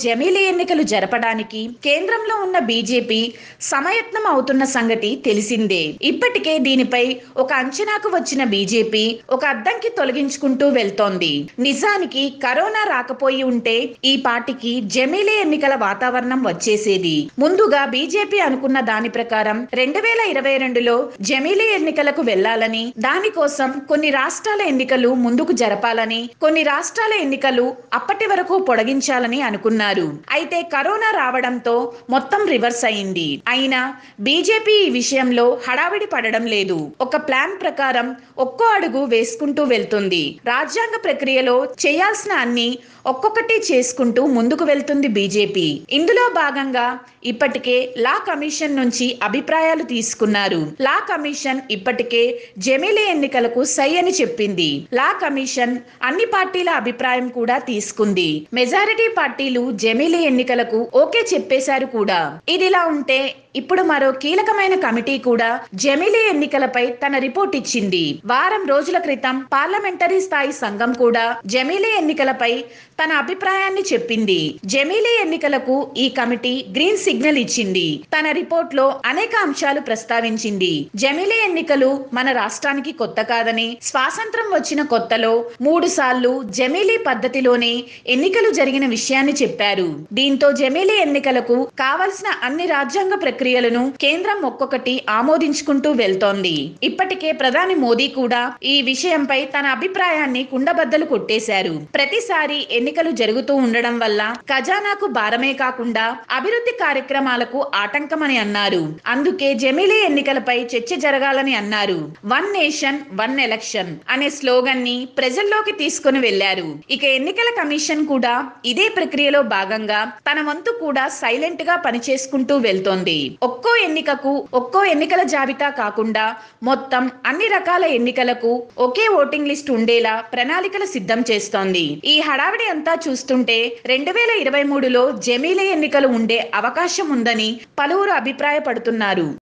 జమీలీ ఎన్నికలు జరపడానికి కేంద్రంలో ఉన్న బీజేపీ సమయత్నం అవుతున్న సంగతి తెలిసిందే ఇప్పటికే దీనిపై ఒక అంచనాకు వచ్చిన బీజేపీ ఒక అద్దంకి తొలగించుకుంటూ వెళ్తోంది నిజానికి కరోనా రాకపోయి ఉంటే ఈ పార్టీకి జమీలీ ఎన్నికల వాతావరణం వచ్చేసేది ముందుగా బీజేపీ అనుకున్న దాని ప్రకారం రెండు వేల ఇరవై రెండులో జమీలీ ఎన్నికలకు వెళ్లాలని దానికోసం కొన్ని రాష్ట్రాల ఎన్నికలు ముందుకు జరపాలని కొన్ని రాష్ట్రాల ఎన్నికలు అప్పటి వరకు పొడిగించాలని అనుకున్నారు అయితే కరోనా రావడంతో మొత్తం రివర్స్ అయింది అయినా బీజేపీ ఈ విషయంలో హడావిడి పడడం లేదు ఒక ప్లాన్ ప్రకారం ఒక్కో అడుగు వేసుకుంటూ వెళ్తుంది రాజ్యాంగ ప్రక్రియలో చేయాల్సిన అన్ని ఒక్కొక్కటి చేసుకుంటూ ముందుకు వెళ్తుంది బీజేపీ ఇందులో భాగంగా ఇప్పటికే లా కమిషన్ నుంచి అభిప్రాయాలు తీసుకున్నారు లా కమిషన్ ఇప్పటికే జమీలీ ఎన్నికలకు సై అని చెప్పింది లా కమిషన్ అన్ని పార్టీల అభిప్రాయం కూడా తీసుకుంది మెజారిటీ పార్టీలు జమీలీ ఎన్నికలకు ఓకే చెప్పేశారు కూడా ఇదిలా ఉంటే ఇప్పుడు మరో కీలకమైన కమిటీ కూడా జమీలీ ఎన్నికలపై తన రిపోర్ట్ ఇచ్చింది వారం రోజుల క్రితం పార్లమెంటరీ స్థాయి సంఘం కూడా జమీలీ ఎన్నికలపై తన అభిప్రాయాన్ని చెప్పింది జమీలీ ఎన్నికలకు ఈ కమిటీ గ్రీన్ సిగ్నల్ ఇచ్చింది తన రిపోర్ట్ లో అనేక అంశాలు ప్రస్తావించింది జమీలీ ఎన్నికలు మన రాష్ట్రానికి కొత్త కాదని స్వాతంత్రం వచ్చిన కొత్తలో మూడు సార్లు జమీలీ పద్ధతిలోనే ఎన్నికలు జరిగిన విషయాన్ని చెప్పారు దీంతో జమీలీ ఎన్నికలకు కావలసిన అన్ని రాజ్యాంగ ప్రక్రియలను కేంద్రం ఒక్కొక్కటి ఆమోదించుకుంటూ వెళ్తోంది ఇప్పటికే ప్రధాని మోదీ కూడా ఈ విషయంపై తన అభిప్రాయాన్ని కుండబద్దలు కొట్టేశారు ప్రతిసారి ఎన్నికలు జరుగుతూ ఉండడం వల్ల ఖజానాకు భారమే కాకుండా అభివృద్ధి కార్యక్రమాలకు ఆటంకమని అన్నారు అందుకే జమీలీ ఎన్నికలపై చర్చ జరగాలని అన్నారు వన్ నేషన్ వన్ ఎలక్షన్ అనే స్లోగన్ ని ప్రజల్లోకి తీసుకుని వెళ్లారు ఇక ఎన్నికల కమిషన్ కూడా ఇదే ప్రక్రియలో భాగంగా తన వంతు కూడా సైలెంట్ గా పనిచేసుకుంటూ వెళ్తోంది ఒక్కో ఎన్నికకు ఒక్కో ఎన్నికల జాబితా కాకుండా మొత్తం అన్ని రకాల ఎన్నికలకు ఒకే ఓటింగ్ లిస్ట్ ఉండేలా ప్రణాళికలు సిద్ధం చేస్తోంది ఈ హడావిడి అంతా చూస్తుంటే రెండు వేల ఇరవై మూడులో జమీలీ ఎన్నికలు ఉండే అవకాశం ఉందని పలువురు అభిప్రాయపడుతున్నారు